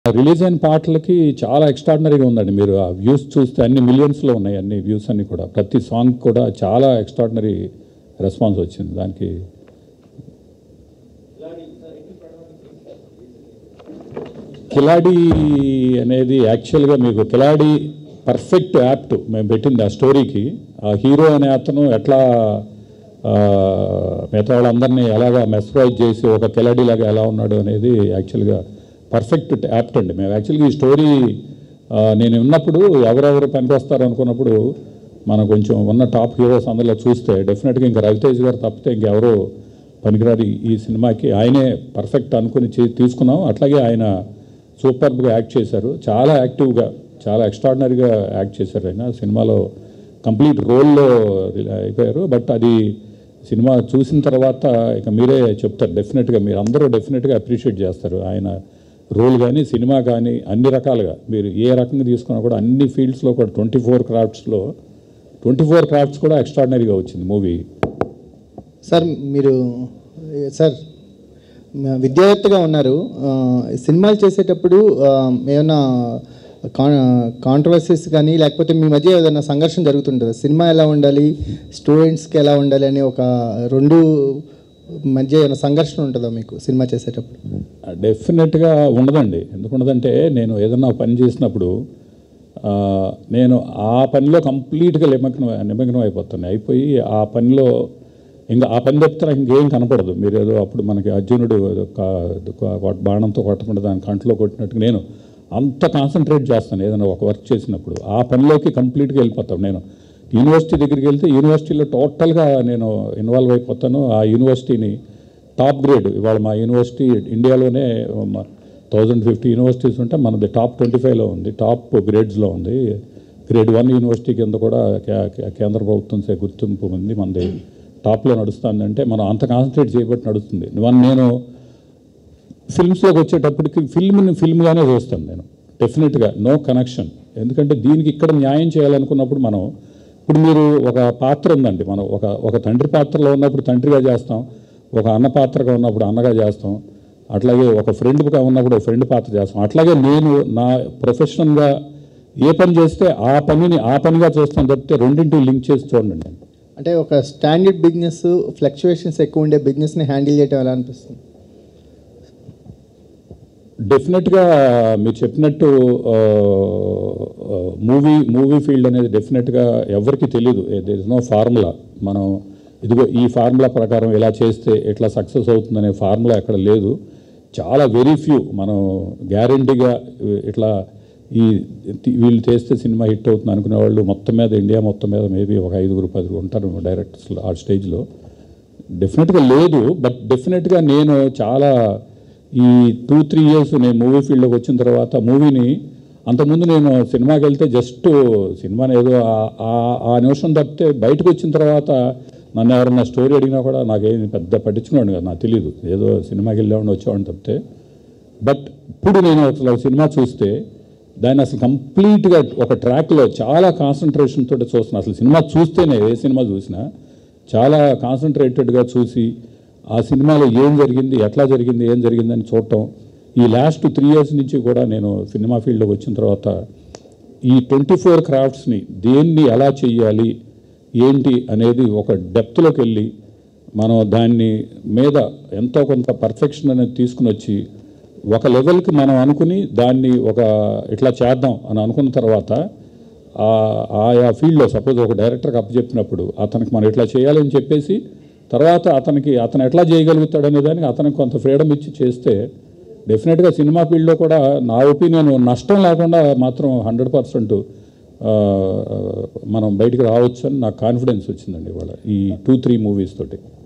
release అయిన పాటలకి చాలా ఎక్స్ట్రాడినరీగా ఉందండి మీరు ఆ వ్యూస్ చూస్తే అన్ని మిలియన్స్లో ఉన్నాయి అన్ని వ్యూస్ అన్ని కూడా ప్రతి సాంగ్ కూడా చాలా ఎక్స్ట్రాడినరీ రెస్పాన్స్ వచ్చింది దానికి కిలాడి అనేది యాక్చువల్గా మీకు కిలాడి పర్ఫెక్ట్ యాప్ట్ మేము పెట్టింది ఆ స్టోరీకి ఆ హీరో అనే అతను ఎట్లా ఆ, మిగతా వాళ్ళందరినీ ఎలాగా మెస్ప్రైజ్ చేసి ఒక కిలాడి లాగా ఎలా ఉన్నాడు అనేది యాక్చువల్గా పర్ఫెక్ట్ యాప్ట్ అండి మేము యాక్చువల్గా ఈ స్టోరీ ఆ, నేను ఉన్నప్పుడు ఎవరెవరు పనికొస్తారు అనుకున్నప్పుడు మనం కొంచెం ఉన్న టాప్ హీరోస్ అందులో చూస్తే డెఫినెట్గా ఇంకా రవితేజ్ గారు తప్పితే ఇంకెవరు పనికిరారు ఈ- ఈ సినిమాకి ఆయనే పర్ఫెక్ట్ అనుకుని చే- తీసుకున్నాం అట్లాగే ఆయన సూపర్గా యాక్ట్ చేశారు చాలా యాక్టివ్గా చాలా ఎక్స్ట్రాడినరీగా యాక్ట్ చేశారు ఆయన సినిమాలో కంప్లీట్ రోల్లో అయిపోయారు బట్ అది సినిమా చూసిన తర్వాత ఇక మీరే చెప్తారు డెఫినెట్గా మీరు అందరూ డెఫినెట్గా అప్రిషియేట్ చేస్తారు ఆయన రోల్ కానీ సినిమా కానీ అన్ని రకాలుగా మీరు ఏ రకంగా తీసుకున్నా కూడా అన్ని ఫీల్డ్స్లో కూడా ట్వంటీ ఫోర్ క్రాఫ్ట్స్లో ట్వంటీ ఫోర్ క్రాఫ్ట్స్ కూడా ఎక్స్ట్రాడినరీగా వచ్చింది మూవీ సార్ మీరు ఏ, సార్ మ- విద్యావేత్తగా ఉన్నారు ఆ, సినిమాలు చేసేటప్పుడు ఆ, ఏమైనా కాంట్రవర్సీస్ కానీ లేకపోతే మీ మధ్య ఏదైనా సంఘర్షణ జరుగుతుంటుందా సినిమా ఎలా ఉండాలి స్టూడెంట్స్కి ఎలా ఉండాలి అనే ఒక రెండు మధ్య ఏమైనా సంఘర్షణ ఉంటుందా మీకు సినిమా చేసేటప్పుడు డెఫినెట్గా ఉండదండి ఎందుకు ఉండదంటే నేను ఏదన్నా పని చేసినప్పుడు ఆ, నేను ఆ పనిలో కంప్లీట్గా నిమగ్నం నిమగ్నం అయిపోతాను అయిపోయి ఆ పనిలో ఇంకా ఆ పని తప్పితే నాకు ఇంకేం కనపడదు మీరు ఏదో అప్పుడు మనకి అర్జునుడు ఏదో కా- కా- కొట్- బాణంతో కొట్టకుండా దాని కంట్లో కొట్టినట్టు నేను అంత కాన్సన్ట్రేట్ చేస్తాను ఏదైనా ఒక వర్క్ చేసినప్పుడు ఆ పనిలోకి కంప్లీట్గా వెళ్ళిపోతాను నేను యూనివర్సిటీ దగ్గరికి వెళ్తే యూనివర్సిటీలో టోటల్గా నేను ఇన్వాల్వ్ అయిపోతాను ఆ యూనివర్సిటీని టాప్ గ్రేడ్ ఇవాళ మా యూనివర్సిటీ ఇండియాలోనే థౌజండ్ ఫిఫ్టీ యూనివర్సిటీస్ ఉంటే మనది టాప్ ట్వంటీ ఫైవ్లో ఉంది టాప్ గ్రేడ్స్లో ఉంది గ్రేడ్ వన్ యూనివర్సిటీ కింద కూడా కే- కే- కేంద్ర ప్రభుత్వం చే గుర్తింపు ఉంది మనది టాప్లో నడుస్తుంది అంటే మనం అంత కాన్సన్ట్రేట్ చేయబట్టి నడుస్తుంది వన్ నేను ఫిల్మ్స్లోకి వచ్చేటప్పటికి ఫిల్మ్ని ఫిల్మ్గానే చూస్తాను నేను డెఫినెట్గా నో కనెక్షన్ ఎందుకంటే దీనికి ఇక్కడ న్యాయం చేయాలనుకున్నప్పుడు మనం ఇప్పుడు మీరు ఒక పాత్ర ఉందండి మనం ఒక ఒక తండ్రి పాత్రలో ఉన్నప్పుడు తండ్రిగా చేస్తాం ఒక అన్న పాత్రగా ఉన్నప్పుడు అన్నగా చేస్తాం అట్లాగే ఒక ఫ్రెండ్గా ఉన్నప్పుడు ఒక ఫ్రెండ్ పాత్ర చేస్తాం అట్లాగే నేను నా ప్రొఫెషనల్గా ఏ పని చేస్తే ఆ పనిని ఆ పనిగా చూస్తాను తప్పితే రెండింటి లింక్ చేసి చూడండి నేను అంటే ఒక స్టాండర్డ్ బిజినెస్ ఫ్లక్చువేషన్స్ ఎక్కువ ఉండే బిజినెస్ని హ్యాండిల్ చేయడం ఎలా అనిపిస్తుంది డెఫినెట్గా మీరు చెప్పినట్టు మూవీ మూవీ ఫీల్డ్ అనేది డెఫినెట్గా ఎవరికి తెలియదు దేర్ ఇస్ నో ఫార్ములా మనం ఇదిగో ఈ ఫార్ములా ప్రకారం ఇలా చేస్తే ఎట్లా సక్సెస్ అవుతుందనే ఫార్ములా ఎక్కడ లేదు చాలా వెరీ ఫ్యూ మనం గ్యారంటీగా ఇట్లా ఈ తి- వీళ్ళు చేస్తే సినిమా హిట్ అవుతుంది అనుకునే వాళ్ళు మొత్తం మీద ఇండియా మొత్తం మీద మేబీ ఒక ఐదుగురు పదుగురు ఉంటారు డైరెక్టర్స్ ఆ స్టేజ్లో డెఫినెట్గా లేదు బట్ డెఫినెట్గా నేను చాలా ఈ టూ త్రీ ఇయర్స్ నేను మూవీ ఫీల్డ్లోకి వచ్చిన తర్వాత మూవీని అంతకుముందు నేను సినిమాకి వెళ్తే జస్ట్ సినిమాని ఏదో ఆ- ఆ- ఆ నిమిషం తప్పితే బయటకు వచ్చిన తర్వాత నన్ను ఎవరన్నా స్టోరీ అడిగినా కూడా నాకేం పెద్ద పట్టించుకున్నాడు కదా నాకు తెలియదు ఏదో సినిమాకి వెళ్ళేవాడిని వచ్చేవాడిని తప్పితే బట్ ఇప్పుడు నేను అసలు సినిమా చూస్తే దాన్ని అసలు కంప్లీట్గా ఒక ట్రాక్లో చాలా కాన్సన్ట్రేషన్ తోటి చూస్తున్నాను అసలు సినిమా చూస్తేనే ఏ సినిమా చూసినా చాలా కాన్సన్ట్రేటెడ్గా చూసి ఆ సినిమాలో ఏం జరిగింది ఎట్లా జరిగింది ఏం జరిగింది అని చూడటం ఈ లాస్ట్ త్రీ ఇయర్స్ నుంచి కూడా నేను సినిమా ఫీల్డ్లోకి వచ్చిన తర్వాత ఈ ట్వంటీ ఫోర్ క్రాఫ్ట్స్ని దేన్ని ఎలా చెయ్యాలి ఏంటి అనేది ఒక డెప్త్లోకి వెళ్ళి మనం దాన్ని మీద ఎంతో కొంత పర్ఫెక్షన్ అనేది తీసుకుని వచ్చి ఒక లెవెల్కి మనం అనుకుని దాన్ని ఒక ఇట్లా చేద్దాం అని అనుకున్న తర్వాత ఆ- ఆయా ఫీల్డ్లో సపోజ్ ఒక డైరెక్టర్కి అప్పచెప్పినప్పుడు అతనికి మనం ఇట్లా చేయాలని చెప్పేసి తర్వాత అతనికి అతను ఎట్లా చేయగలుగుతాడు అనే దానికి అతనికి కొంత ఫ్రీడమ్ ఇచ్చి చేస్తే డెఫినెట్గా సినిమా ఫీల్డ్లో కూడా నా ఒపీనియన్ నష్టం లేకుండా మాత్రం హండ్రెడ్ పర్సెంట్ మనం బయటికి రావచ్చు అని నాకు కాన్ఫిడెన్స్ వచ్చిందండి ఇవాళ ఈ టూ త్రీ మూవీస్ తోటి